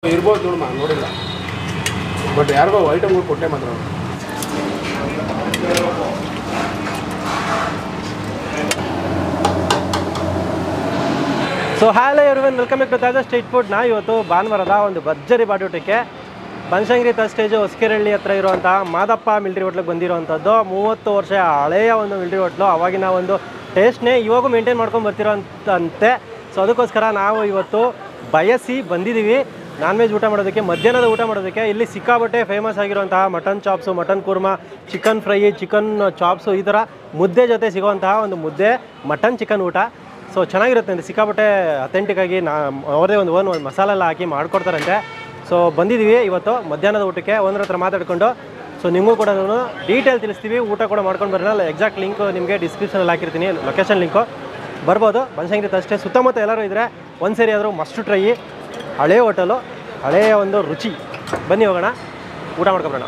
ಇರ್ಬೋದು ನೋಡಮ್ಮ ನೋಡಿಲ್ಲ ಬಟ್ ಯಾರಿಗೋ ಐಟಮ್ಗಳು ಕೊಟ್ಟೆ ಮಾತ್ರ ಅವ್ರು. So hello everyone welcome back to Taaza street food ನಾ ಇವತ್ತು ಭಾನುವಾರದ ಒಂದು ಭರ್ಜರಿ ಬಾಡೂಟಕ್ಕೆ ಬನಶಂಕರಿ ತಸ್ಟೇಜು ಹೊಸಕೆರಳ್ಳಿ ಹತ್ರ ಇರುವಂತಹ ಮಾದಪ್ಪ ಮಿಲ್ಟ್ರಿ ಹೋಟ್ಲಿಗೆ ಬಂದಿರುವಂಥದ್ದು ಮೂವತ್ತು ವರ್ಷ ಹಳೆಯ ಒಂದು ಮಿಲ್ಟ್ರಿ ಹೋಟ್ಲು ಅವಾಗಿನ ಒಂದು ಟೇಸ್ಟ್ನೇ ಇವಾಗೂ ಮೇಂಟೈನ್ ಮಾಡ್ಕೊಂಡು ಬರ್ತಿರೋಂಥಂತೆ ಸೊ ಅದಕ್ಕೋಸ್ಕರ ನಾವು ಇವತ್ತು ಬಯಸಿ ಬಂದಿದ್ದೀವಿ ನಾನ್ ವೆಜ್ ಊಟ ಮಾಡೋದಕ್ಕೆ ಮಧ್ಯಾಹ್ನದ ಊಟ ಮಾಡೋದಕ್ಕೆ ಇಲ್ಲಿ ಸಿಕ್ಕಾಬಟ್ಟೆ ಫೇಮಸ್ ಆಗಿರುವಂತಹ mutton chops mutton korma chicken fry chicken chops ಈ ಥರ ಮುದ್ದೆ ಜೊತೆ ಸಿಗುವಂತಹ ಒಂದು ಮುದ್ದೆ ಮಟನ್ ಚಿಕನ್ ಊಟ ಸೊ ಚೆನ್ನಾಗಿರುತ್ತೆ ಅಂತ ಸಿಕ್ಕಾಪಟ್ಟೆ ಅಥೆಂಟಿಕ್ ಆಗಿ ನಾ ಅವರದೇ ಒಂದು ಓನ್ ಒಂದು ಮಸಾಲೆ ಎಲ್ಲ ಹಾಕಿ ಮಾಡ್ಕೊಡ್ತಾರಂತೆ ಸೊ ಬಂದಿದ್ದೀವಿ ಇವತ್ತು ಮಧ್ಯಾಹ್ನದ ಊಟಕ್ಕೆ ಒಂದ್ರ ಹತ್ರ ಮಾತಾಡ್ಕೊಂಡು ಸೊ ನಿಮಗೂ ಕೂಡ ನಾನು ಡೀಟೇಲ್ ತಿಳಿಸ್ತೀವಿ ಊಟ ಕೂಡ ಮಾಡ್ಕೊಂಡು ಬರೋಣ ಎಕ್ಸಾಕ್ಟ್ ಲಿಂಕ್ ನಿಮಗೆ ಡಿಸ್ಕ್ರಿಪ್ಷನಲ್ಲಿ ಹಾಕಿರ್ತೀನಿ ಲೊಕೇಶನ್ ಲಿಂಕು ಬರ್ಬೋದು ಬನಶಂಕರಿ ಅಷ್ಟೇ ಸುತ್ತಮುತ್ತ ಎಲ್ಲರೂ ಇದ್ದರೆ ಒಂದು ಸರಿ ಆದರೂ ಮಸ್ಟ್ ಟ್ರೈ ಹಳೆಯ ಹೋಟೆಲು ಹಳೆಯ ಒಂದು ರುಚಿ ಬನ್ನಿ ಹೋಗೋಣ ಊಟ ಮಾಡ್ಕೊಬರೋಣ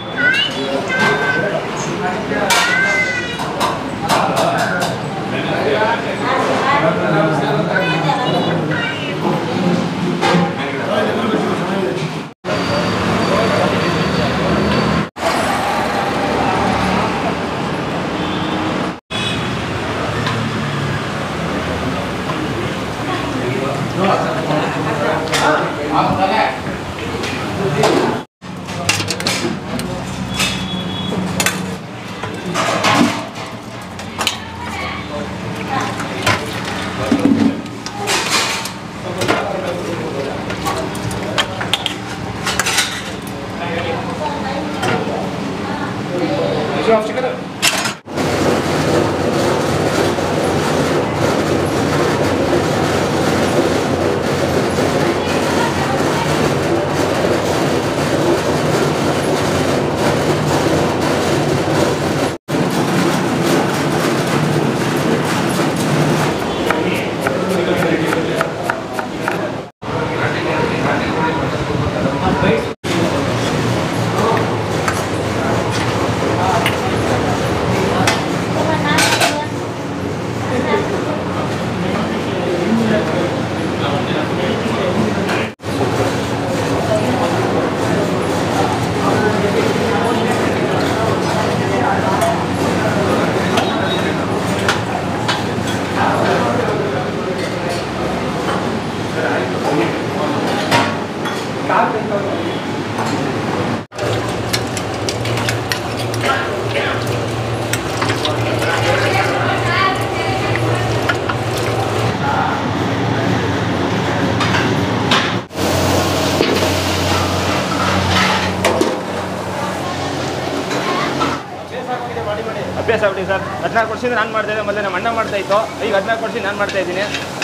ಅಭ್ಯಾಸ ಆಗ್ಬಿಟ್ಟಿದೆ ಸರ್ ಹದಿನಾಲ್ಕು ವರ್ಷದಿಂದ ನಾನು ಮಾಡ್ತಾ ಇದ್ದೆ ಮೊದಲೇ ನಮ್ಮ ಅಣ್ಣ ಮಾಡ್ತಾ ಇತ್ತು ಈಗ ಹದಿನಾಲ್ಕು ವರ್ಷದಿಂದ ನಾನು ಮಾಡ್ತಾ ಇದ್ದೀನಿ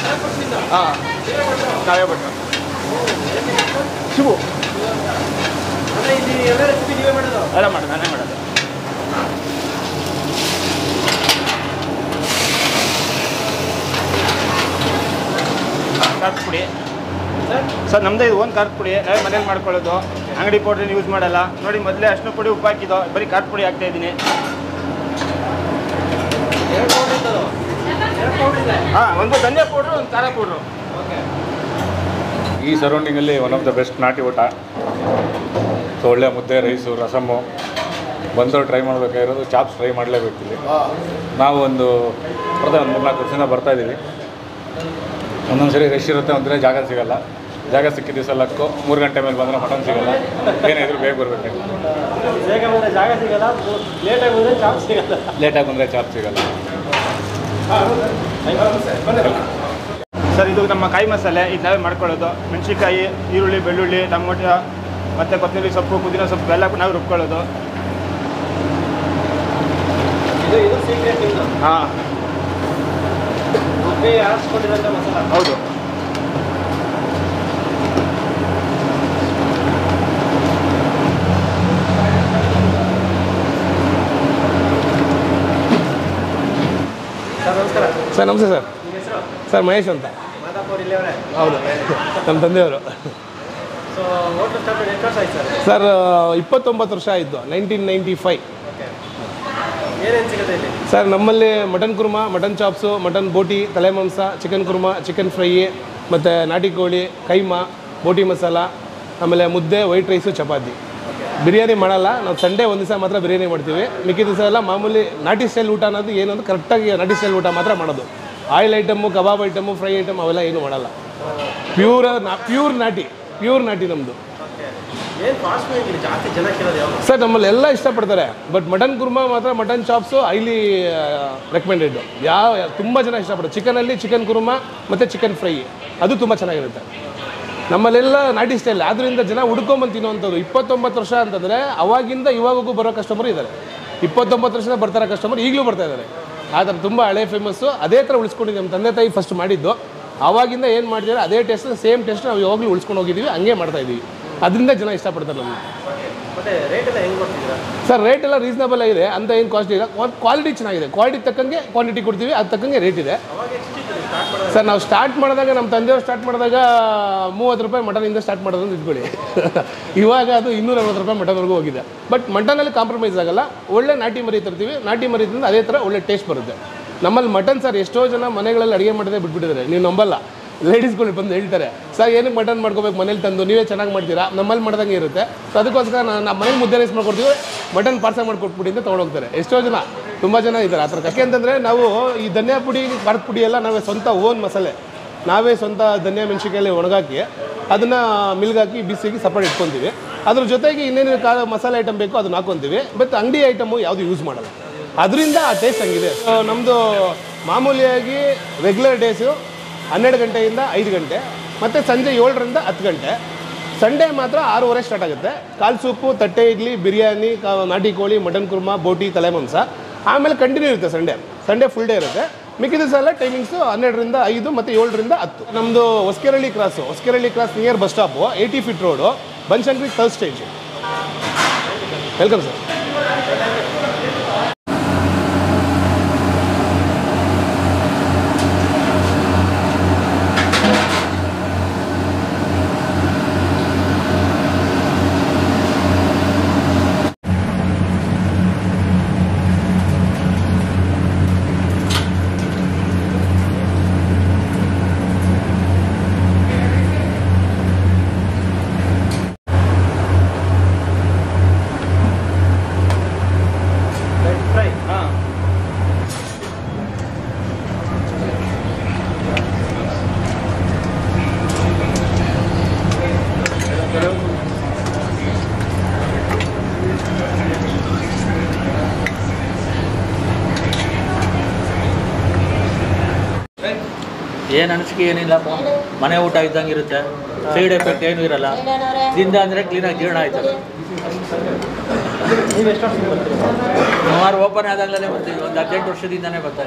ಹಾಂ ನಾವೇ ಬಿಟ್ಟು ಶಿವು ಅಂದರೆ ಇಲ್ಲಿ ಎಲ್ಲ ರೆಸಿಪಿ ನೀವೇ ಮಾಡೋದು ಅಲ್ಲ ಮಾಡೋದು ನಾನೇ ಮಾಡೋದು ಖಾರದ ಪುಡಿ ಸರ್ ಸರ್ ನಮ್ಮದೇ ಇದು ಒಂದು ಖಾರದ ಪುಡಿ ನಾವೇ ಮನೇಲಿ ಮಾಡ್ಕೊಳ್ಳೋದು ಅಂಗಡಿ ಪೌಡ್ರಿನ ಯೂಸ್ ಮಾಡಲ್ಲ ನೋಡಿ ಮೊದಲೇ ಅಷ್ಟು ಪುಡಿ ಉಪ್ಪು ಹಾಕಿದ್ದು ಬರೀ ಖಾರದ ಪುಡಿ ಹಾಕ್ತಾ ಇದ್ದೀನಿ ಎರಡು ಪೌಡ್ರ್ ಇದ್ದದು ಎರಡು ಪೌಡ್ರ್ ಇದೆ ಹಾಂ ಒಂದು ಧನಿಯಾ ಪೌಡ್ರು ಒಂದು ಖಾರ ಪೌಡ್ರು ಓಕೆ ಈ ಸರೌಂಡಿಂಗಲ್ಲಿ ಒನ್ ಆಫ್ ದ ಬೆಸ್ಟ್ ನಾಟಿ ಊಟ ಸೊ ಒಳ್ಳೆ ಮುದ್ದೆ ರೈಸು ರಸಮ್ಮು ಬಂದವ್ರು ಟ್ರೈ ಮಾಡಬೇಕಾಗಿರೋದು ಚಾಪ್ಸ್ ಟ್ರೈ ಮಾಡಲೇಬೇಕು ಇಲ್ಲಿ ನಾವು ಒಂದು ಬರ್ತದೆ ಒಂದು ಮೂರ್ನಾಲ್ಕು ವರ್ಷದಿಂದ ಬರ್ತಾ ಇದ್ದೀವಿ ಒಂದೊಂದು ಸರಿ ರಶ್ ಇರುತ್ತೆ ಒಂದಿನ ಜಾಗ ಸಿಗಲ್ಲ ಜಾಗ ಸಿಕ್ಕಿದ ದಿವಸ ಲಕ್ಕು ಮೂರು ಗಂಟೆ ಮೇಲೆ ಬಂದರೆ ಮಟನ್ ಸಿಗಲ್ಲ ಏನಾದರೂ ಬೇಗ ಬರಬೇಕು ಬೇಗ ಬಂದರೆ ಜಾಗ ಸಿಗಲ್ಲ ಲೇಟಾಗಿ ಬಂದರೆ ಚಾಪ್ ಸಿಗಲ್ಲ ಲೇಟಾಗಿ ಬಂದರೆ ಚಾಪ್ ಸಿಗಲ್ಲ ಸರ್ ಇದು ನಮ್ಮ ಕಾಯಿ ಮಸಾಲೆ ಇದು ನಾವೇ ಮಾಡ್ಕೊಳ್ಳೋದು ಮೆಣಸಿನ್ಕಾಯಿ ಈರುಳ್ಳಿ ಬೆಳ್ಳುಳ್ಳಿ ಟೊಮೊಟೊ ಮತ್ತು ಕೊತ್ತಂಬರಿ ಸೊಪ್ಪು ಪುದೀನ ಸೊಪ್ಪು ಎಲ್ಲ ನಾವು ರುಬ್ಕೊಳ್ಳೋದು ಇದು ಇದು ಸೀಕ್ರೆಟ್ ಇದು ಹಾಂ ರುಬ್ಬಿ ಆರಿಸ್ಕೊಂಡಿರೋಂಥ ಮಸಾಲ ಹೌದು ಸರ್ ನಮಸ್ಕಾರ ಸರ್ ನಮಸ್ತೆ ಸರ್ ನಿಮ್ಮ ಹೆಸರು ಸರ್ ಮಹೇಶ್ ಅಂತ ಮಾದಪ್ಪ ಅವ್ರು ಇಲ್ಲೇ ಅವರೇ ಹೌದು ನಮ್ಮ ತಂದೆಯವರು ಸೊ ಹೋಟ್ಲು ಸ್ಟಾರ್ಟ್ ಮಾಡಿ ಎಷ್ಟು ವರ್ಷ ಆಯ್ತು ಸರ್ ಸರ್ ಇಪ್ಪತ್ತೊಂಬತ್ತು ವರ್ಷ ಆಯಿತು ನೈನ್ಟೀನ್ ನೈಂಟಿ ಫೈವ್ ಓಕೆ ಏನೇನು ಸಿಗುತ್ತೆ ಇಲ್ಲಿ ಸರ್ ನಮ್ಮಲ್ಲಿ mutton korma mutton chops mutton ಬೋಟಿ ತಲೆ ಮಾಂಸ ಚಿಕನ್ ಕುರ್ಮಾ ಚಿಕನ್ ಫ್ರೈ ಮತ್ತು ನಾಟಿ ಕೋಳಿ ಕೈಮಾ ಬೋಟಿ ಮಸಾಲ ಆಮೇಲೆ ಮುದ್ದೆ ವೈಟ್ ರೈಸು ಚಪಾತಿ ಬಿರಿಯಾನಿ ಮಾಡಲ್ಲ ನಾವು ಸಂಡೇ ಒಂದು ದಿವಸ ಮಾತ್ರ ಬಿರಿಯಾನಿ ಮಾಡ್ತೀವಿ ಮಿಕ್ಕಿದ ದಿವಸ ಎಲ್ಲ ಮಾಮೂಲಿ ನಾಟಿ ಸ್ಟೈಲ್ ಊಟ ಅನ್ನೋದು ಏನು ಅಂದ್ರೆ ಕರೆಕ್ಟಾಗಿ ನಾಟಿ ಸ್ಟೈಲ್ ಊಟ ಮಾತ್ರ ಮಾಡೋದು oil item kebab item fry item ಅವೆಲ್ಲ ಏನು ಮಾಡಲ್ಲ ಪ್ಯೂರ್ ಪ್ಯೂರ್ ನಾಟಿ ಪ್ಯೂರ್ ನಾಟಿ ನಮ್ಮದು ಏನು ಫಾಸ್ಟ್ ಫುಡ್ ಇಲ್ಲಿ ಜಾಸ್ತಿ ಜನ ಕೇಳೋದು ಯಾವುದು ಸರ್ ನಮ್ಮಲ್ಲಿ ಎಲ್ಲ ಇಷ್ಟಪಡ್ತಾರೆ ಬಟ್ ಮಟನ್ ಕುರ್ಮಾ ಮಾತ್ರ ಮಟನ್ ಚಾಪ್ಸು ಹೈಲಿ ರೆಕಮೆಂಡೆಡ್ ಯಾವ ತುಂಬ ಜನ ಇಷ್ಟಪಡ್ತಾರೆ ಚಿಕನಲ್ಲಿ ಚಿಕನ್ ಕುರ್ಮಾ ಮತ್ತು ಚಿಕನ್ ಫ್ರೈ ಅದು ತುಂಬ ಚೆನ್ನಾಗಿರುತ್ತೆ ನಮ್ಮಲ್ಲೆಲ್ಲ ನಾಟಿ ಸ್ಟೈಲ್ ಆದ್ದರಿಂದ ಜನ ಹುಡ್ಕೊಂಬಂದು ತಿನ್ನುವಂಥದ್ದು ಇಪ್ಪತ್ತೊಂಬತ್ತು ವರ್ಷ ಅಂತಂದರೆ ಅವಾಗಿಂದ ಇವಾಗೂ ಬರೋ ಕಸ್ಟಮರ್ ಇದ್ದಾರೆ ಇಪ್ಪತ್ತೊಂಬತ್ತು ವರ್ಷದ ಬರ್ತಾರೋ ಕಸ್ಟಮರ್ ಈಗಲೂ ಬರ್ತಾ ಇದ್ದಾರೆ ಆ ಥರ ತುಂಬ ಹಳೆ ಫೇಮಸ್ಸು ಅದೇ ಥರ ಉಳಿಸ್ಕೊಂಡಿದ್ದೀವಿ ನಮ್ಮ ತಂದೆ ತಾಯಿ ಫಸ್ಟ್ ಮಾಡಿದ್ದು ಆವಾಗಿಂದ ಏನು ಮಾಡಿದ್ದಾರೆ ಅದೇ ಟೇಸ್ಟ್ ಸೇಮ್ ಟೇಸ್ಟ್ ನಾವು ಯಾವಾಗಲೂ ಉಳಿಸ್ಕೊಂಡು ಹೋಗಿದ್ದೀವಿ ಹಂಗೆ ಮಾಡ್ತಾ ಇದ್ದೀವಿ ಅದರಿಂದ ಜನ ಇಷ್ಟಪಡ್ತಾರೆ ನಮಗೆ ಮತ್ತೆ ರೇಟ್ ಎಲ್ಲ ಹೆಂಗೆ ಕೊಡ್ತಿದ್ದೀರಾ ಸರ್ ರೇಟ್ ಎಲ್ಲ ರೀಸನಬಲ್ ಆಗಿದೆ ಅಂತ ಏನು ಕಾಸ್ಟ್ ಇಲ್ಲ ಕ್ವಾಲಿಟಿ ಚೆನ್ನಾಗಿದೆ ಕ್ವಾಲಿಟಿ ತಕ್ಕಂಗೆ ಕ್ವಾಂಟಿಟಿ ಕೊಡ್ತೀವಿ ಅದು ತಕ್ಕಂಗೆ ರೇಟ್ ಇದೆ ಸರ್ ನಾವು ಸ್ಟಾರ್ಟ್ ಮಾಡಿದಾಗ ನಮ್ಮ ತಂದೆಯವ್ರು ಸ್ಟಾರ್ಟ್ ಮಾಡಿದಾಗ ಮೂವತ್ತು ರೂಪಾಯಿ ಮಟನಿಂದ ಸ್ಟಾರ್ಟ್ ಮಾಡೋದು ಅಂತ ಇಟ್ಕೊಳ್ಳಿ ಇವಾಗ ಅದು ಇನ್ನೂರ ಅರವತ್ತು ರೂಪಾಯಿ ಮಟನ್ವರೆಗೂ ಹೋಗಿದೆ ಬಟ್ ಮಟನಲ್ಲಿ ಕಾಂಪ್ರಮೈಸ್ ಆಗಲ್ಲ ಒಳ್ಳೆ ನಾಟಿ ಮರಿ ತರ್ತೀವಿ ನಾಟಿ ಮರಿದಿಂದ ಅದೇ ಥರ ಒಳ್ಳೆ ಟೇಸ್ಟ್ ಬರುತ್ತೆ ನಮ್ಮಲ್ಲಿ ಮಟನ್ ಸರ್ ಎಷ್ಟೋ ಜನ ಮನೆಗಳಲ್ಲಿ ಅಡುಗೆ ಮಾಡೋದೇ ಬಿಟ್ಬಿಟ್ಟಿದ್ದಾರೆ ನೀವು ನಂಬಲ್ಲ ಲೇಡೀಸ್ಗಳು ಬಂದು ಹೇಳ್ತಾರೆ ಸರ್ ಏನಕ್ಕೆ ಮಟನ್ ಮಾಡ್ಕೋಬೇಕು ಮನೇಲಿ ತಂದು ನೀವೇ ಚೆನ್ನಾಗಿ ಮಾಡ್ತೀರಾ ನಮ್ಮಲ್ಲಿ ಮಾಡ್ದಂಗೆ ಇರುತ್ತೆ ಸೊ ಅದಕ್ಕೋಸ್ಕರ ನಾನು ನಮ್ಮ ಮನೇಲಿ ಮುದ್ದೆ ರೈಸ್ ಮಾಡ್ಕೊಡ್ತೀವಿ ಮಟನ್ ಪಾರ್ಸಲ್ ಮಾಡ್ಕೊಟ್ಬಿಡಿ ಅಂತ ತೊಗೊಂಡೋಗ್ತಾರೆ ಎಷ್ಟೋ ಜನ ತುಂಬ ಜನ ಇದ್ದಾರೆ ಆ ಥರ ಯಾಕೆ ಅಂತಂದರೆ ನಾವು ಈ ಧನಿಯಾ ಪುಡಿ ಖಾರದ ಪುಡಿ ಎಲ್ಲ ನಾವೇ ಸ್ವಂತ ಓನ್ ಮಸಾಲೆ ನಾವೇ ಸ್ವಂತ ಧನಿಯಾ ಮೆಣಸಿನ್ಕಾಯಲ್ಲಿ ಒಣಗಾಕಿ ಅದನ್ನು ಮಿಲ್ಗಾಕಿ ಬಿಸಿಗೆ ಸಪರೇಟ್ ಇಟ್ಕೊತೀವಿ ಅದ್ರ ಜೊತೆಗೆ ಇನ್ನೇನು ಕಾ ಮಸಾಲೆ ಐಟಮ್ ಬೇಕೋ ಅದನ್ನ ಹಾಕೊತೀವಿ ಬಟ್ ಅಂಗಡಿ ಐಟಮು ಯಾವುದು ಯೂಸ್ ಮಾಡಲ್ಲ ಅದರಿಂದ ಆ ಟೇಸ್ಟ್ ಹಂಗಿದೆ ನಮ್ಮದು ಮಾಮೂಲಿಯಾಗಿ ರೆಗ್ಯುಲರ್ ಡೇಸು ಹನ್ನೆರಡು ಗಂಟೆಯಿಂದ ಐದು ಗಂಟೆ ಮತ್ತು ಸಂಜೆ ಏಳರಿಂದ ಹತ್ತು ಗಂಟೆ ಸಂಡೇ ಮಾತ್ರ ಆರೂವರೆ ಸ್ಟಾರ್ಟ್ ಆಗುತ್ತೆ ಕಾಲು ಸೂಪು ತಟ್ಟೆ ಇಡ್ಲಿ ಬಿರಿಯಾನಿ ಕಾ- ನಾಟಿ ಕೋಳಿ ಮಟನ್ ಕುರ್ಮಾ ಬೋಟಿ ತಲೆ ಮಾಂಸ ಆಮೇಲೆ ಕಂಟಿನ್ಯೂ ಇರುತ್ತೆ ಸಂಡೇ ಸಂಡೇ ಫುಲ್ ಡೇ ಇರುತ್ತೆ ಮಿಕ್ಕಿದ ದಿವಸ ಎಲ್ಲ ಟೈಮಿಂಗ್ಸು ಹನ್ನೆರಡರಿಂದ ಐದು ಮತ್ತು ಏಳರಿಂದ ಹತ್ತು ನಮ್ಮದು Hosakerehalli cross Hosakerehalli cross near bus stop eighty feet road Banashankari third stage welcome sir fry ಹಾಂ ಏನು ಅನಿಸಿಕೆ ಏನಿಲ್ಲಪ್ಪ ಮನೆ ಊಟ ಇದ್ದಂಗೆ ಇರುತ್ತೆ ಸೈಡ್ ಎಫೆಕ್ಟ್ ಏನೂ ಇರಲ್ಲ ತಿಂದ ಅಂದರೆ ಕ್ಲೀನಾಗಿ ಜೀರ್ಣ ಆಯ್ತದೆ ನೀವು ಎಷ್ಟು ವರ್ಷ ಬರ್ತೀರಿ ಸುಮಾರು ಓಪನ್ ಆದಾಗಲೇ ಬರ್ತೀವಿ ಒಂದು ಹದಿನೆಂಟು ವರ್ಷದಿಂದನೇ ಬರ್ತಾರೆ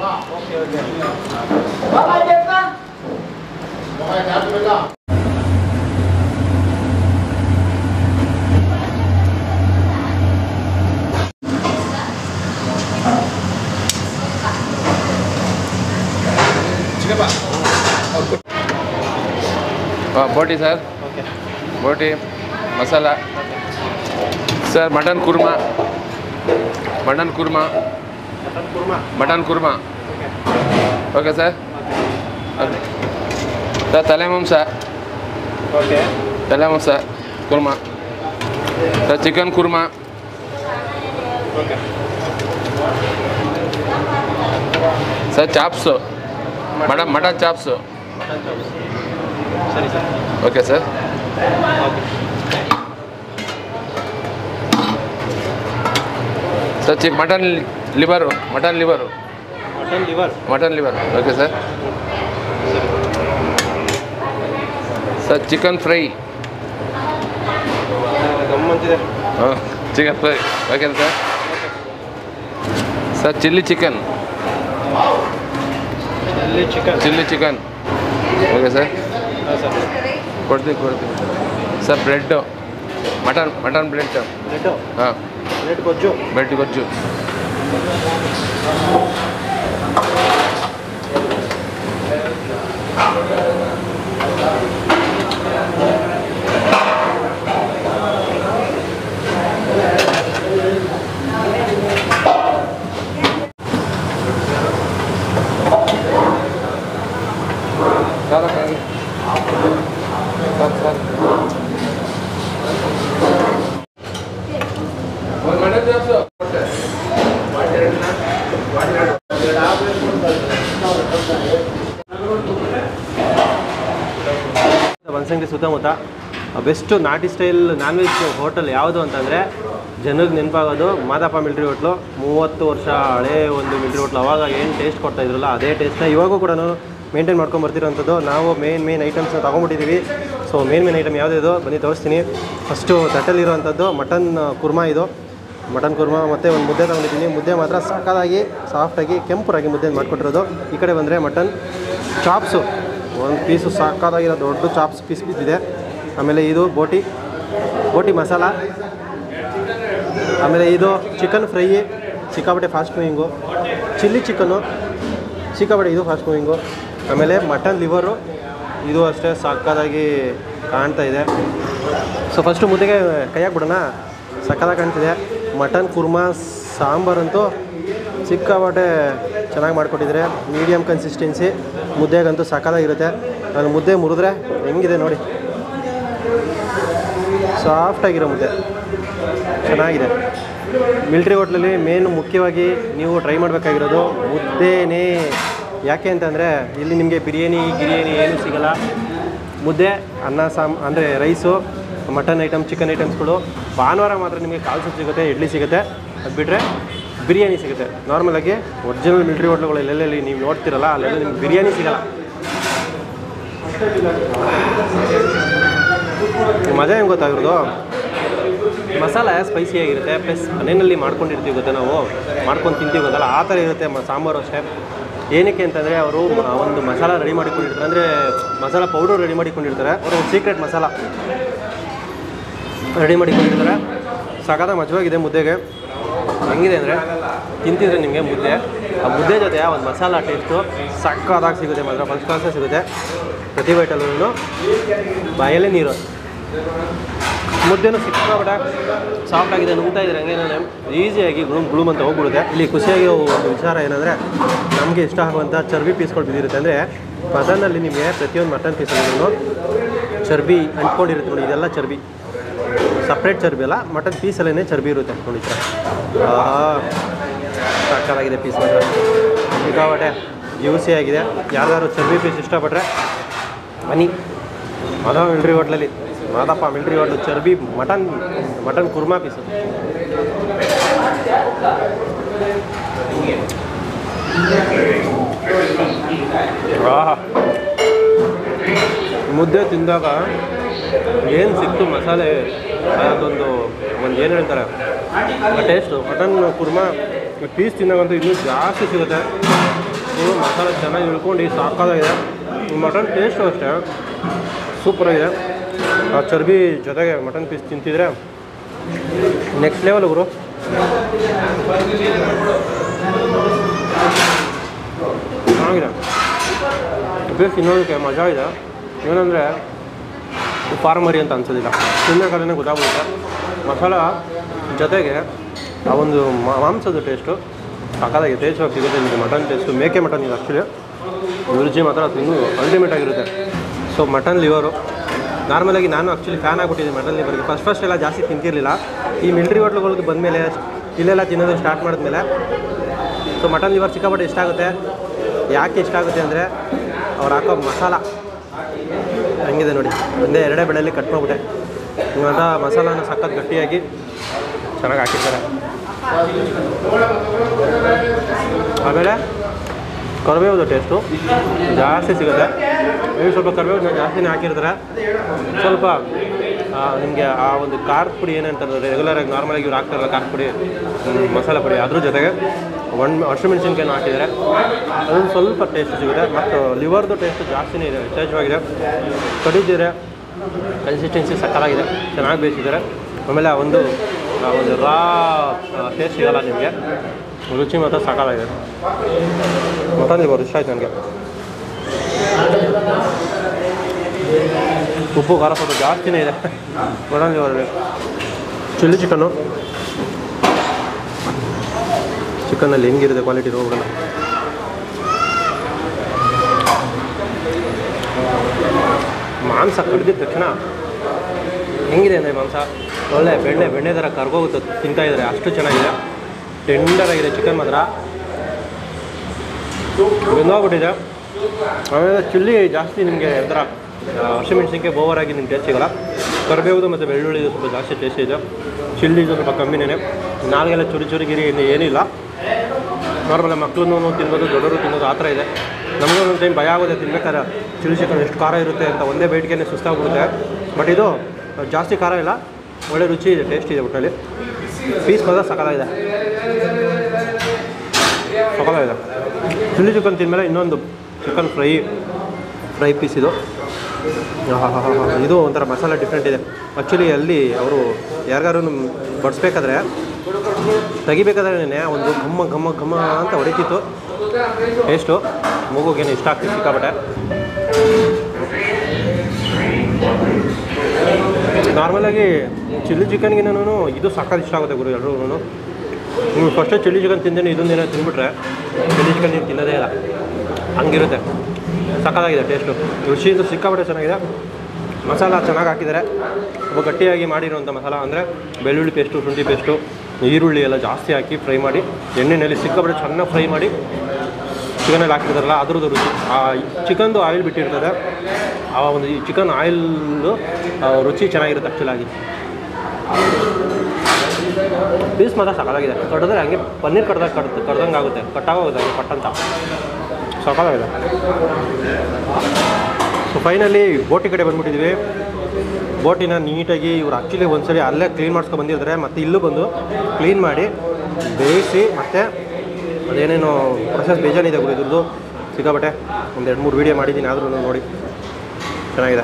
ಬೋಟಿ ಸರ್ ಓಕೆ ಬೋಟಿ masala sir mutton korma mutton korma mutton korma mutton korma okay sir okay sir ತಲೆ ಮಾಂಸ ಓಕೆ ತಲೆ ಮಾಂಸ korma sir chicken korma okay sir chops mutton mutton chops mutton chops ಸರಿ sir okay sir okay sir ಚಿಕ್ mutton liver mutton liver mutton liver mutton liver okay sir sir chicken fry ಗಮ್ಮಂತಿದೆ ಹಾಂ chicken fry okay sir sir chilli chicken ಇಲ್ಲಿ chicken chilli chicken okay sir ಹಾಂ sir ಕೊಡ್ತೀವಿ ಕೊಡ್ತೀವಿ sir bread mutton mutton bread bread ಹಾಂ bread ಗೊಜ್ಜು bread ಗೊಜ್ಜು sir sir Banashankari ಸುತ್ತಮುತ್ತ ಬೆಸ್ಟ್ ನಾಟಿ ಸ್ಟೈಲ್ ನಾನ್ ವೆಜ್ ಹೋಟೆಲ್ ಯಾವುದು ಅಂತಂದರೆ ಜನರಿಗೆ ನೆನಪಾಗೋದು ಮಾದಪ್ಪ ಮಿಲ್ಟ್ರಿ ಹೋಟ್ಲು ಮೂವತ್ತು ವರ್ಷ ಹಳೇ ಒಂದು ಮಿಲ್ಟ್ರಿ ಹೋಟ್ಲು ಅವಾಗ ಏನು ಟೇಸ್ಟ್ ಕೊಡ್ತಾ ಇದ್ರಲ್ಲ ಅದೇ ಟೇಸ್ಟ್ನ ಇವಾಗೂ ಕೂಡ ಮೇಂಟೈನ್ ಮಾಡ್ಕೊಂಡು ಬರ್ತಿರೋಂಥದ್ದು ನಾವು ಮೇನ್ ಮೇನ್ ಐಟಮ್ಸ್ನ ತೊಗೊಂಬಿಟ್ಟಿದ್ದೀವಿ ಸೊ ಮೇನ್ ಮೇನ್ ಐಟಮ್ ಯಾವುದಿದು ಬನ್ನಿ ತೋರಿಸ್ತೀನಿ ಫಸ್ಟು ತಟ್ಟಲ್ಲಿರುವಂಥದ್ದು ಮಟನ್ ಕುರ್ಮಾ ಇದು ಮಟನ್ ಕುರ್ಮಾ ಮತ್ತು ಒಂದು ಮುದ್ದೆ ತೊಗೊಂಡಿದ್ದೀನಿ ಮುದ್ದೆ ಮಾತ್ರ ಸಕ್ಕದಾಗಿ ಸಾಫ್ಟಾಗಿ ಕೆಂಪು ರಾಗಿ ಮುದ್ದೆ ಮಾಡಿಕೊಟ್ಟಿರೋದು ಈ ಕಡೆ ಬಂದರೆ ಮಟನ್ ಚಾಪ್ಸು ಒಂದು ಪೀಸು ಸಕ್ಕದಾಗಿರೋ ದೊಡ್ಡ ಚಾಪ್ಸ್ ಪೀಸ್ ಬಿದ್ದಿದೆ ಆಮೇಲೆ ಇದು ಬೋಟಿ ಬೋಟಿ ಮಸಾಲ ಆಮೇಲೆ ಇದು ಚಿಕನ್ ಫ್ರೈ ಸಿಕ್ಕಾಪಟ್ಟೆ ಫಾಸ್ಟ್ ಮೂವಿಂಗು ಚಿಲ್ಲಿ ಚಿಕನ್ನು ಸಿಕ್ಕಾಪಟ್ಟೆ ಇದು ಫಾಸ್ಟ್ ಮೂವಿಂಗು ಆಮೇಲೆ ಮಟನ್ ಲಿವರು ಇದು ಅಷ್ಟೇ ಸಕ್ಕದಾಗಿ ಕಾಣ್ತಾ ಇದೆ ಸೊ ಫಸ್ಟು ಮುದ್ದೆಗೆ ಕೈ ಹಾಕ್ಬಿಡೋಣ ಸಕ್ಕದಾಗಿ ಕಾಣ್ತಿದೆ ಮಟನ್ ಕುರ್ಮಾ ಸಾಂಬಾರಂತೂ ಸಿಕ್ಕಾಪಟ್ಟೆ ಚೆನ್ನಾಗಿ ಮಾಡಿಕೊಟ್ಟಿದ್ರೆ ಮೀಡಿಯಮ್ ಕನ್ಸಿಸ್ಟೆನ್ಸಿ ಮುದ್ದೆಗಂತೂ ಸಕ್ಕದಾಗಿರುತ್ತೆ ನಾನು ಮುದ್ದೆ ಮುರಿದ್ರೆ ಹೆಂಗಿದೆ ನೋಡಿ ಸಾಫ್ಟಾಗಿರೋ ಮುದ್ದೆ ಚೆನ್ನಾಗಿದೆ ಮಿಲ್ಟ್ರಿ ಹೋಟ್ಲಲ್ಲಿ ಮೇನ್ ಮುಖ್ಯವಾಗಿ ನೀವು ಟ್ರೈ ಮಾಡಬೇಕಾಗಿರೋದು ಮುದ್ದೆನೇ ಯಾಕೆ ಅಂತಂದರೆ ಇಲ್ಲಿ ನಿಮಗೆ ಬಿರಿಯಾನಿ ಗಿರಿಯಾನಿ ಏನೂ ಸಿಗಲ್ಲ ಮುದ್ದೆ ಅನ್ನ ಸಾಮ್ ಅಂದರೆ ರೈಸು ಮಟನ್ ಐಟಮ್ ಚಿಕನ್ ಐಟಮ್ಸ್ಗಳು ಭಾನುವಾರ ಮಾತ್ರ ನಿಮಗೆ ಕಾಲ್ ಸೂಪ್ ಸಿಗುತ್ತೆ ಇಡ್ಲಿ ಸಿಗುತ್ತೆ ಅದು ಬಿಟ್ಟರೆ ಬಿರಿಯಾನಿ ಸಿಗುತ್ತೆ ನಾರ್ಮಲಾಗಿ ಒರಿಜಿನಲ್ ಮಿಲ್ಟ್ರಿ ಹೋಟ್ಲುಗಳು ಎಲ್ಲೆಲ್ಲಿ ನೀವು ನೋಡ್ತಿರಲ್ಲ ಅಲ್ಲೆಲ್ಲ ನಿಮ್ಗೆ ಬಿರಿಯಾನಿ ಸಿಗಲ್ಲ ಮಜಾ ಹೆಂಗೆ ಗೊತ್ತಾಗಿರೋದು ಮಸಾಲ ಸ್ಪೈಸಿಯಾಗಿರುತ್ತೆ ಪ್ಲಸ್ ಮನೆಯಲ್ಲಿ ಮಾಡ್ಕೊಂಡಿರ್ತೀವಿ ಗೊತ್ತಾ ನಾವು ಮಾಡ್ಕೊಂಡು ತಿಂತೀವಿ ಗೊತ್ತಲ್ಲ ಆ ಥರ ಇರುತ್ತೆ ಮ ಸಾಂಬಾರು ಅಷ್ಟೇ ಏನಕ್ಕೆ ಅಂತಂದರೆ ಅವರು ಒಂದು ಮಸಾಲ ರೆಡಿ ಮಾಡಿಕೊಂಡಿರ್ತಾರೆ ಅಂದರೆ ಮಸಾಲ ಪೌಡರ್ ರೆಡಿ ಮಾಡಿಕೊಂಡಿರ್ತಾರೆ ಅವರು ಸೀಕ್ರೆಟ್ ಮಸಾಲ ರೆಡಿ ಮಾಡಿಕೊಂಡಿರ್ತಾರೆ ಸಕಾದ ಮಜವಾಗಿದೆ ಮುದ್ದೆಗೆ ಹೆಂಗಿದೆ ಅಂದರೆ ತಿಂತಿದ್ರೆ ನಿಮಗೆ ಮುದ್ದೆ ಆ ಮುದ್ದೆ ಜೊತೆ ಒಂದು ಮಸಾಲ ಟೇಸ್ಟು ಸಕ್ಕದಾಗಿ ಸಿಗುತ್ತೆ ಮಾತ್ರ ಫಸ್ಟ್ ಕ್ಲಾಸೇ ಸಿಗುತ್ತೆ ಪ್ರತಿ ಬೈಟಲ್ಲೂ ಬಾಯಲ್ಲೇ ನೀರು ಮುದ್ದೆನೂ ಸಿಕ್ಕಾಪಟ್ಟೆ ಸಾಫ್ಟ್ ಆಗಿದೆ ನುಂಗ್ತಾ ಇದ್ರೆ ಹಂಗೆ ನಾನು ಈಸಿಯಾಗಿ ಗ್ಲೂಮ್ ಗ್ಲೂಮ್ ಅಂತ ಹೋಗ್ಬಿಡುತ್ತೆ ಇಲ್ಲಿ ಖುಷಿಯಾಗಿ ಒಂದು ವಿಚಾರ ಏನಂದರೆ ನಮಗೆ ಇಷ್ಟ ಆಗುವಂಥ ಚರ್ಬಿ ಪೀಸ್ಗಳು ಬಿದ್ದಿರುತ್ತೆ ಅಂದರೆ ಮಟನಲ್ಲಿ ನಿಮಗೆ ಪ್ರತಿಯೊಂದು ಮಟನ್ ಪೀಸಲ್ಲೂ ಚರ್ಬಿ ಅಂಟ್ಕೊಂಡಿರುತ್ತೆ ನೋಡಿ ಇದೆಲ್ಲ ಚರ್ಬಿ ಸಪ್ರೇಟ್ ಚರ್ಬಿ ಅಲ್ಲ ಮಟನ್ ಪೀಸಲ್ಲೇ ಚರ್ಬಿ ಇರುತ್ತೆ ನೋಡಿ ಸರ್ ಸಾಕಾಗಿದೆ ಪೀಸ್ ಮಾತ್ರ ಸಿಕ್ಕಾಪಟ್ಟೆ ಜ್ಯೂಸಿ ಆಗಿದೆ ಯಾರ್ದಾದ್ರು ಚರ್ಬಿ ಪೀಸ್ ಇಷ್ಟಪಟ್ಟರೆ ಬನ್ನಿ ಮಾಧವ ಮಿಲ್ಟ್ರಿ ಹೋಟ್ಲಲ್ಲಿ ಮಾದಪ್ಪ ಮಿಲ್ಟ್ರಿ ಹೋಟ್ಲು ಚರ್ಬಿ ಮಟನ್ ಮಟನ್ ಕುರ್ಮಾ ಪೀಸು ಆಹಾ ಮುದ್ದೆ ತಿಂದಾಗ ಏನು ಸಿಕ್ತು ಮಸಾಲೆ ಅದೊಂದು ಒಂದು ಏನು ಹೇಳ್ತಾರೆ ಆ ಟೇಸ್ಟು ಮಟನ್ ಕುರ್ಮಾ ಪೀಸ್ ತಿಂದಾಗಂತೂ ಇನ್ನೂ ಜಾಸ್ತಿ ಸಿಗುತ್ತೆ ಇದು ಮಸಾಲೆ ಚೆನ್ನಾಗಿ ಇಳ್ಕೊಂಡು ಸಾಕಾಗಿದೆ ಮಟನ್ ಟೇಸ್ಟು ಅಷ್ಟೇ ಸೂಪರಾಗಿದೆ ಆ ಚರ್ಬಿ ಜೊತೆಗೆ ಮಟನ್ ಪೀಸ್ ತಿಂತಿದ್ರೆ ನೆಕ್ಸ್ಟ್ ಲೆವೆಲ್ ಗುರು ಚೆನ್ನಾಗಿದೆ ಪೀಸ್ ತಿನ್ನೋದಕ್ಕೆ ಮಜಾ ಇದೆ ಏನಂದರೆ ಪಾರಮರಿ ಅಂತ ಅನ್ಸೋದಿಲ್ಲ ತಿನ್ನೋಕಾದ್ರೆ ಗೊತ್ತಾಗ್ಬಿಡುತ್ತೆ ಮಸಾಲ ಜೊತೆಗೆ ಆ ಒಂದು ಮ- ಮಾಂಸದ ಟೇಸ್ಟು ಸಕ್ಕತ್ತಾಗಿ ಟೇಸ್ಟ್ ಸಿಗುತ್ತೆ ನಿಮಗೆ ಮಟನ್ ಟೇಸ್ಟು ಮೇಕೆ ಮಟನ್ ಇದು ಆ್ಯಕ್ಚುಲಿ ರುಚಿ ಮಾತ್ರ ತಿನ್ನು ಅಲ್ಟಿಮೇಟ್ ಆಗಿರುತ್ತೆ ಸೊ ಮಟನ್ ಲಿವರು ನಾರ್ಮಲಾಗಿ ನಾನು ಆ್ಯಕ್ಚುಲಿ ಫ್ಯಾನ್ ಆಗಿಬಿಟ್ಟಿದ್ದೆ ಮಟನ್ ಲಿವರ್ಗೆ ಫಸ್ಟ್ ಫಸ್ಟ್ ಎಲ್ಲ ಜಾಸ್ತಿ ತಿಂತಿರಲಿಲ್ಲ ಈ ಮಿಲ್ಟ್ರಿ ಹೋಟ್ಲುಗಳಿಗೆ ಬಂದಮೇಲೆ ಇಲ್ಲೆಲ್ಲ ತಿನ್ನೋದು ಸ್ಟಾರ್ಟ್ ಮಾಡಿದ್ಮೇಲೆ ಸೊ ಮಟನ್ ಲಿವರ್ ಸಿಕ್ಕಾಪಟ್ಟೆ ಇಷ್ಟ ಆಗುತ್ತೆ ಯಾಕೆ ಇಷ್ಟ ಆಗುತ್ತೆ ಅಂದರೆ ಅವ್ರು ಹಾಕೋ ಮಸಾಲ ಹಂಗಿದೆ ನೋಡಿ ಒಂದೇ ಎರಡೇ ಬೆಳೆಯಲ್ಲಿ ಕಟ್ ಮಾಡ್ಬಿಟ್ಟೆ ಇವಾಗ ಮಸಾಲಾನ ಸಖತ್ ಗಟ್ಟಿಯಾಗಿ ಚೆನ್ನಾಗಿ ಹಾಕಿರ್ತಾರೆ ಆಮೇಲೆ ಕರಿಬೇವುದು ಟೇಸ್ಟು ಜಾಸ್ತಿ ಸಿಗುತ್ತೆ ನೀವು ಸ್ವಲ್ಪ ಕರಿಬೇವು ಜಾಸ್ತಿನೇ ಹಾಕಿರ್ತಾರೆ ಸ್ವಲ್ಪ ನಿಮಗೆ ಆ ಒಂದು ಖಾರದ ಪುಡಿ ಏನಂತಾರೆ ರೆಗ್ಯುಲರಾಗಿ ನಾರ್ಮಲಾಗಿ ಇವ್ರು ಹಾಕ್ತಾರಲ್ಲ ಖಾರದ ಪುಡಿ ಹ್ಮ್, ಮಸಾಲೆ ಪುಡಿ ಅದ್ರ ಜೊತೆಗೆ ಒಂದು ಹಸಿಮೆಣ್ಸಿನ್ಕಾಯಿನ ಹಾಕಿದ್ದಾರೆ ಅದೊಂದು ಸ್ವಲ್ಪ ಟೇಸ್ಟ್ ಸಿಗುತ್ತೆ ಮತ್ತು ಲಿವರ್ದು ಟೇಸ್ಟ್ ಜಾಸ್ತಿನೇ ಇದೆ ವಿಶೇಷವಾಗಿದೆ ಕಡಿದಿದೆ ಕನ್ಸಿಸ್ಟೆನ್ಸಿ ಸಕ್ಕತ್ತಾಗಿದೆ ಚೆನ್ನಾಗಿ ಬೇಯಿಸಿದ್ದಾರೆ ಆಮೇಲೆ ಆ ಒಂದು ಆ ಒಂದು ರಾ ಟೇಸ್ಟ್ ಸಿಗಲ್ಲ ನಿಮಗೆ ರುಚಿ ಮಾತ್ರ ಸಾಕಾಗಿದೆ ಮಟನ್ ಲಿವರ್ ಇಷ್ಟ ಆಯ್ತು ನನಗೆ ಉಪ್ಪು ಖಾರ ಸ್ವಲ್ಪ ಜಾಸ್ತಿನೇ ಇದೆ ಮಟನ್ ಲಿವರಲ್ಲಿ ಚಿಲ್ಲಿ ಚಿಕನ್ನು ಚಿಕನಲ್ಲಿ ಹೆಂಗಿರುತ್ತೆ ಕ್ವಾಲಿಟಿ ನೋಡ್ಬಿಡೋಣ ಮಾಂಸ ಕಡಿದ ತಕ್ಷಣ ಹೆಂಗಿದೆ ಅಂದರೆ ಮಾಂಸ ಒಳ್ಳೆ ಬೆಣ್ಣೆ ಬೆಣ್ಣೆ ಥರ ಕರ್ಗೋಗುತ್ತೆ ತಿಂತಾ ಇದ್ದಾರೆ ಅಷ್ಟು ಚೆನ್ನಾಗಿದೆ ಟೆಂಡರ್ ಆಗಿದೆ ಚಿಕನ್ ಮಾತ್ರ ಬೆಂದೋಗ್ಬಿಟ್ಟಿದೆ ಆಮೇಲೆ ಚಿಲ್ಲಿ ಜಾಸ್ತಿ ನಿಮಗೆ ಒಂಥರ ಹಸಿಮೆಣಸಿನ್ಕಾಯಿ ಓವರ್ ಆಗಿ ನಿಮ್ಗೆ ಟೇಸ್ಟ್ ಸಿಗಲ್ಲ ಕರಿಬೇವುದು ಮತ್ತು ಬೆಳ್ಳುಳ್ಳಿ ಸ್ವಲ್ಪ ಜಾಸ್ತಿ ಟೇಸ್ಟ್ ಇದೆ ಚಿಲ್ಲಿ ಸ್ವಲ್ಪ ಕಮ್ಮಿನೇ ನಾಲ್ಗೆಲ್ಲ ಚುರಿ ಚುರಿಗಿರಿ ಏನು ಏನಿಲ್ಲ ನಾರ್ಮಲ್ ಮಕ್ಕಳನ್ನು ತಿನ್ಬೋದು ದೊಡ್ಡವರು ತಿನ್ನೋದು ಆ ಥರ ಇದೆ ನಮಗೂ ಒಂದು ಟೈಮ್ ಭಯ ಆಗೋದೆ ತಿನ್ಬೇಕಾದ್ರೆ ಚಿಲ್ಲಿ ಚಿಕನ್ ಎಷ್ಟು ಖಾರ ಇರುತ್ತೆ ಅಂತ ಒಂದೇ ಬೈಟ್ಗೆ ಸುಸ್ತಾಗ್ಬಿಡುತ್ತೆ ಬಟ್ ಇದು ಜಾಸ್ತಿ ಖಾರ ಇಲ್ಲ ಒಳ್ಳೆ ರುಚಿ ಇದೆ ಟೇಸ್ಟ್ ಇದೆ ಒಟ್ಟಲ್ಲಿ ಪೀಸ್ ಮಾತ್ರ ಸಕಲಾಗಿದೆ ಸಕಲಾಗಿದೆ ಚಿಲ್ಲಿ ಚಿಕನ್ ತಿಂದಮೇಲೆ ಇನ್ನೊಂದು ಚಿಕನ್ ಫ್ರೈ ಫ್ರೈ ಪೀಸ್ ಇದು ಆಹಾಹಾಹಾ. ಇದು ಒಂಥರ ಮಸಾಲ ಡಿಫ್ರೆಂಟ್ ಇದೆ ಆ್ಯಕ್ಚುಲಿ ಅಲ್ಲಿ ಅವರು ಯಾರಿಗಾರು ಬಡಿಸ್ಬೇಕಾದ್ರೆ ತೆಗಿಬೇಕಾದ್ರೆ ಒಂದು ಘಮ್ಮ ಘಮ್ಮ ಘಮ್ಮ ಅಂತ ಹೊಡಿತಿತ್ತು ಟೇಸ್ಟು ಮಗುಗೇನು ಇಷ್ಟ ಆಗ್ತಿತ್ತು ಸಿಕ್ಕಾಪಟ್ಟೆ ನಾರ್ಮಲಾಗಿ ಚಿಲ್ಲಿ ಚಿಕನ್ಗಿನೂ ಇದು ಸಾಕಾಗಿ ಇಷ್ಟ ಆಗುತ್ತೆ ಗುರು ಎಲ್ರಿಗೂ ನೀವು ಫಸ್ಟೇ ಚಿಲ್ಲಿ ಚಿಕನ್ ತಿಂದೇನೆ ಇದೊಂದೇನೋ ತಿಂದ್ಬಿಟ್ರೆ ಚಿಲ್ಲಿ ಚಿಕನ್ ನೀವು ತಿನ್ನೋದೇ ಇಲ್ಲ ಹಂಗಿರುತ್ತೆ ಸಕ್ಕತ್ತಾಗಿದೆ ಟೇಸ್ಟು ರುಚಿಯಿಂದ ಸಿಕ್ಕಾಪಟ್ಟೆ ಚೆನ್ನಾಗಿದೆ ಮಸಾಲ ಚೆನ್ನಾಗಿ ಹಾಕಿದ್ದಾರೆ ತುಂಬ ಗಟ್ಟಿಯಾಗಿ ಮಾಡಿರುವಂಥ ಮಸಾಲ ಅಂದರೆ ಬೆಳ್ಳುಳ್ಳಿ ಪೇಸ್ಟು ಶುಂಠಿ ಪೇಸ್ಟು ಈರುಳ್ಳಿ ಎಲ್ಲ ಜಾಸ್ತಿ ಹಾಕಿ ಫ್ರೈ ಮಾಡಿ ಎಣ್ಣೆಯಲ್ಲಿ ಸಿಕ್ಕಾಪಟ್ಟೆ ಚೆನ್ನಾಗಿ ಫ್ರೈ ಮಾಡಿ ಚಿಕನಲ್ಲಿ ಹಾಕಿರ್ತಾರಲ್ಲ ಅದ್ರದ್ದು ರುಚಿ ಆ ಚಿಕನ್ದು ಆಯಿಲ್ ಬಿಟ್ಟಿರ್ತದೆ ಆ ಒಂದು ಈ ಚಿಕನ್ ಆಯಿಲ್ದು ರುಚಿ ಚೆನ್ನಾಗಿರುತ್ತೆ ಆ್ಯಕ್ಚುಲಾಗಿ ಪೀಸ್ ಮಾತ್ರ ಸಕಾಲಾಗಿದೆ ಕಟ್ಟಿದ್ರೆ ಹಂಗೆ ಪನ್ನೀರ್ ಕಡ್ದಾಗ ಕಡ್ ಕಡ್ದಂಗೆ ಆಗುತ್ತೆ ಕಟ್ಟಾಗೋಗುತ್ತೆ ಹಂಗೆ ಪಟ್ಟಂತ ಸಕಾಲಾಗಿದೆ ಸೊ ಫೈನಲಿ ಬೋಟಿ ಕಡೆ ಬಂದ್ಬಿಟ್ಟಿದ್ವಿ ಬೋಟಿನ ನೀಟಾಗಿ ಇವ್ರು ಆ್ಯಕ್ಚುಲಿ ಒಂದ್ಸರಿ ಅಲ್ಲೇ ಕ್ಲೀನ್ ಮಾಡಿಸ್ಕೊಂಡು ಬಂದಿರ್ತಾರೆ ಮತ್ತು ಇಲ್ಲೂ ಬಂದು ಕ್ಲೀನ್ ಮಾಡಿ ಬೇಯಿಸಿ ಮತ್ತು ಅದೇನೇನು ಪ್ರೊಸೆಸ್ ಬೇಜಾನಿದೆ ಗುರು ಇದ್ರದ್ದು ಸಿಕ್ಕಾಬಟ್ಟೆ ಒಂದು ಎರಡು ಮೂರು ವೀಡಿಯೋ ಮಾಡಿದ್ದೀನಿ ಆದ್ರೂ ನೋಡಿ ಚೆನ್ನಾಗಿದೆ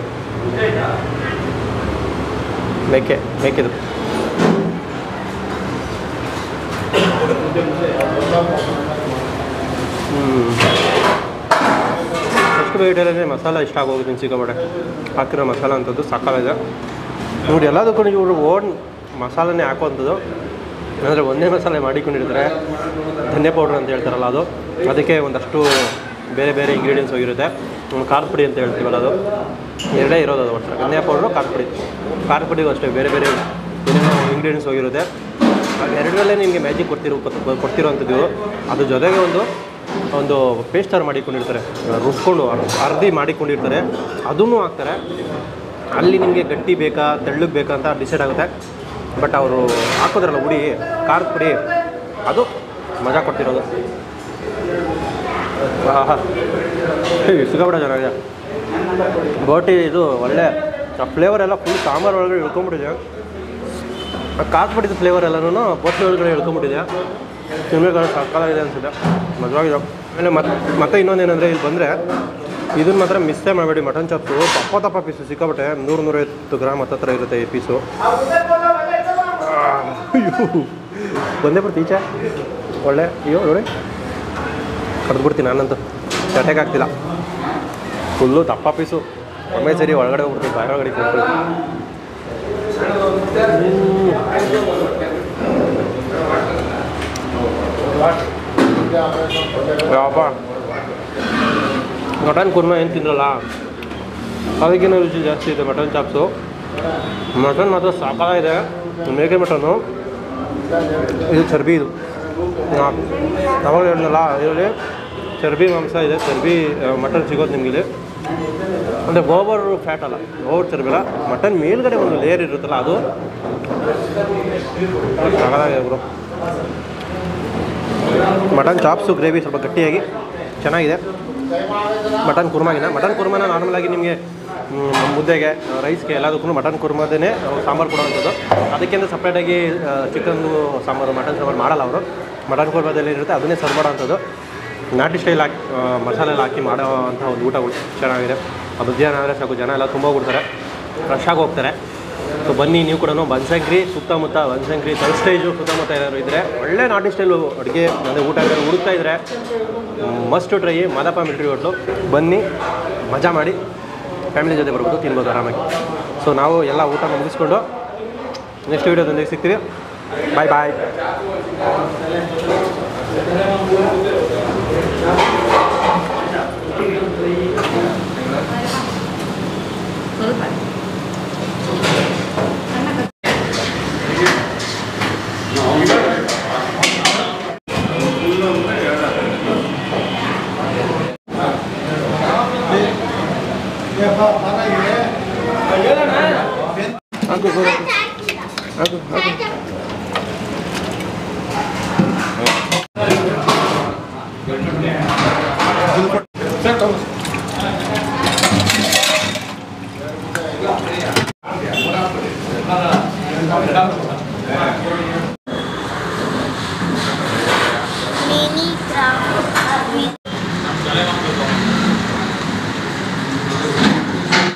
ಮೇಕೆ ಮೇಕೆದು ಫಸ್ಟ್ ಬೈಟಲ್ಲೇ ಮಸಾಲ ಇಷ್ಟ ಆಗೋಗುತ್ತೆ ಸಿಕ್ಕಾಬಟ್ಟೆ ಹಾಕಿರೋ ಮಸಾಲ ಅಂಥದ್ದು ಸಕಾಲಿದೆ ನೋಡಿ ಎಲ್ಲದಕ್ಕೂ ಇವರು ಓನ್ ಮಸಾಲನೇ ಹಾಕುವಂಥದ್ದು ಅಂದರೆ ಒಂದೇ ಮಸಾಲೆ ಮಾಡಿಕೊಂಡಿರ್ತಾರೆ ಧನ್ಯ ಪೌಡ್ರ್ ಅಂತ ಹೇಳ್ತಾರಲ್ಲ ಅದು ಅದಕ್ಕೆ ಒಂದಷ್ಟು ಬೇರೆ ಬೇರೆ ಇಂಗ್ರೀಡಿಯೆಂಟ್ಸ್ ಹೋಗಿರುತ್ತೆ ಒಂದು ಖಾರದ ಪುಡಿ ಅಂತ ಹೇಳ್ತೀವಲ್ಲ ಅದು ಎರಡೇ ಇರೋದು ಅದು ಒಟ್ಟು ಧನ್ಯ ಪೌಡ್ರು ಖಾರದ ಪುಡಿ ಖಾರದ ಪುಡಿಗೂ ಅಷ್ಟೇ ಬೇರೆ ಬೇರೆ ಏನೇನೋ ಇಂಗ್ರೀಡಿಯೆಂಟ್ಸ್ ಹೋಗಿರುತ್ತೆ ಅದು ಎರಡರಲ್ಲೇ ನಿಮಗೆ ಮ್ಯಾಜಿಕ್ ಕೊಡ್ತಿರೋ ಕೊಡ್ತಿರೋವಂಥದ್ದು ಅದ್ರ ಜೊತೆಗೆ ಒಂದು ಒಂದು ಪೇಸ್ಟ್ ಥರ ಮಾಡಿಕೊಂಡಿರ್ತಾರೆ ರುಬ್ಕೊಂಡು ಅರ್ಧಿ ಮಾಡಿಕೊಂಡಿರ್ತಾರೆ ಅದನ್ನು ಹಾಕ್ತಾರೆ ಅಲ್ಲಿ ನಿಮಗೆ ಗಟ್ಟಿ ಬೇಕಾ ತೆಳ್ಳಗೆ ಬೇಕಾ ಅಂತ ಡಿಸೈಡ್ ಆಗುತ್ತೆ ಬಟ್ ಅವರು ಹಾಕೋದ್ರಲ್ಲ ಹುಡಿ ಖಾರದ ಪುಡಿ ಅದು ಮಜಾ ಕೊಡ್ತಿರೋದು ಆಹಾ ಸಿಕ್ಕಾಬಿಡ ಚೆನ್ನಾಗಿದೆ ಬೋಟಿ ಇದು ಒಳ್ಳೆ ಆ ಫ್ಲೇವರ್ ಎಲ್ಲ ಫುಲ್ ಸಾಂಬಾರು ಒಳಗಡೆ ಇಳ್ಕೊಂಬಿಟ್ಟಿದೆ ಆ ಖಾರದ ಪುಡಿದ ಫ್ಲೇವರ್ ಎಲ್ಲನೂ ಬೋಟಿ ಒಳಗಡೆ ಇಳ್ಕೊಂಬಿಟ್ಟಿದೆ ತಿನ್ಬೇಕಾದ್ರೆ ಸಕ್ಕತ್ತಾಗಿದೆ ಅನಿಸುತ್ತೆ ಮಜವಾಗಿದೆ ಆಮೇಲೆ ಮತ್ತೆ ಮತ್ತೆ ಇನ್ನೊಂದೇನೆಂದರೆ ಇಲ್ಲಿ ಬಂದರೆ ಇದನ್ನ ಮಾತ್ರ ಮಿಸ್ಸೇ ಮಾಡಬೇಡಿ ಮಟನ್ ಚಾಪ್ಸು ತಪ್ಪ ತಪ್ಪ ಪೀಸು ಸಿಕ್ಕಾಬಟ್ಟೆ ನೂರು ನೂರೈವತ್ತು ಗ್ರಾಮ್ ಹತ್ತತ್ರ ಇರುತ್ತೆ ಈ ಪೀಸು ಅಯ್ಯೋ ಬಂದೇ ಬರ್ತಿ ಈಚೆ ಒಳ್ಳೆ ಅಯ್ಯೋ ನೋಡಿ ಕಡ್ದ್ಬಿಡ್ತೀನಿ ನಾನಂತೂ ಚಟೆಗೆ ಆಗ್ತಿಲ್ಲ ಫುಲ್ಲು ದಪ್ಪ ಪೀಸು ಒಮ್ಮೆ ಸರಿ ಒಳಗಡೆ ಹೋಗ್ಬಿಡ್ತೀನಿ ಬಾಯಿ ಒಳಗಡೆ ಕೊಡ್ತೀನಿ ಯಾವಪ್ಪ ಮಟನ್ ಕುರ್ಮಾ ಏನು ತಿನ್ನಲ್ಲ ಅದಕ್ಕಿಂತ ರುಚಿ ಜಾಸ್ತಿ ಇದೆ ಮಟನ್ ಚಾಪ್ಸು ಮಟನ್ ಮಾತ್ರ ಸಾಕಾಗಿದೆ ಮೇಕೆ ಮಟನ್ನು ಇದು ಚರ್ಬಿ ಇದು ಅವಾಗ ಹೇಳಿದ್ನಲ್ಲ ಇದರಲ್ಲಿ ಚರ್ಬಿ ಮಾಂಸ ಇದೆ ಚರ್ಬಿ ಮಟನ್ ಸಿಗೋದು ನಿಮಗೆ ಇಲ್ಲಿ ಅಂದರೆ ಓವರ್ ಫ್ಯಾಟ್ ಅಲ್ಲ ಓವರ್ ಚರ್ಬಿ ಅಲ್ಲ ಮಟನ್ ಮೇಲ್ಗಡೆ ಒಂದು ಲೇಯರ್ ಇರುತ್ತಲ್ಲ ಅದು ಸಗದಾಗಿದೆ ಬ್ರೋ ಮಟನ್ ಚಾಪ್ಸು ಗ್ರೇವಿ ಸ್ವಲ್ಪ ಗಟ್ಟಿಯಾಗಿ ಚೆನ್ನಾಗಿದೆ ಮಟನ್ ಕುರ್ಮಾಗಿನ ಮಟನ್ ಕುರ್ಮಾನ ನಾರ್ಮಲಾಗಿ ನಿಮಗೆ ಮ್, ಮುದ್ದೆಗೆ ರೈಸ್ಗೆ ಎಲ್ಲದಕ್ಕೂ ಮಟನ್ ಕುರ್ಮದೇ ಸಾಂಬಾರು ಕೊಡುವಂಥದ್ದು ಅದಕ್ಕಿಂತ ಸಪ್ರೇಟಾಗಿ ಚಿಕನ್ ಸಾಂಬಾರು ಮಟನ್ ಸಾಂಬಾರು ಮಾಡಲ್ಲ ಅವರು ಮಟನ್ ಕುರ್ಮದಲ್ಲಿ ಇರುತ್ತೆ ಅದನ್ನೇ ಸರ್ವ್ ಮಾಡೋವಂಥದ್ದು ನಾಟಿ ಸ್ಟೈಲ್ ಹಾಕಿ ಆ, ಮಸಾಲೆ ಎಲ್ಲ ಹಾಕಿ ಮಾಡೋವಂಥ ಒಂದು ಊಟಗಳು ಚೆನ್ನಾಗಿದೆ ಆ ಮಧ್ಯಾಹ್ನ ಆದರೆ ಸಾಕು ಜನ ಎಲ್ಲ ತುಂಬ ಬಿಡ್ತಾರೆ ಫ್ರೆಶ್ ಆಗಿ ಹೋಗ್ತಾರೆ ಸೊ ಬನ್ನಿ ನೀವು ಕೂಡ ಬನಶಂಕರಿ ಸುತ್ತಮುತ್ತ ಬನಶಂಕರಿ ತರ್ಡ್ ಸ್ಟೇಜು ಸುತ್ತಮುತ್ತ ಏನಾದ್ರು ಇದ್ದರೆ ಒಳ್ಳೆ ನಾಟಿ ಸ್ಟೈಲು ಅಡುಗೆ ಅಂದರೆ ಊಟ ಏನಾದ್ರು ಹುಡುಕ್ತಾ ಇದ್ದರೆ must try Madappa military hotel ಬನ್ನಿ ಮಜಾ ಮಾಡಿ ಫ್ಯಾಮಿಲಿ ಜೊತೆ ಬರ್ಬೋದು ತಿನ್ಬೋದು ಆರಾಮಾಗಿ ಸೊ ನಾವು ಎಲ್ಲ ಊಟ ಮುಗಿಸ್ಕೊಂಡು ನೆಕ್ಸ್ಟ್ ವೀಡಿಯೋದೊಂದಿಗೆ ಸಿಗ್ತೀವಿ ಬಾಯ್ ಬಾಯ್ ಹಾಕು ಗೋಧಿ ಹಾಕು ಹಾಕು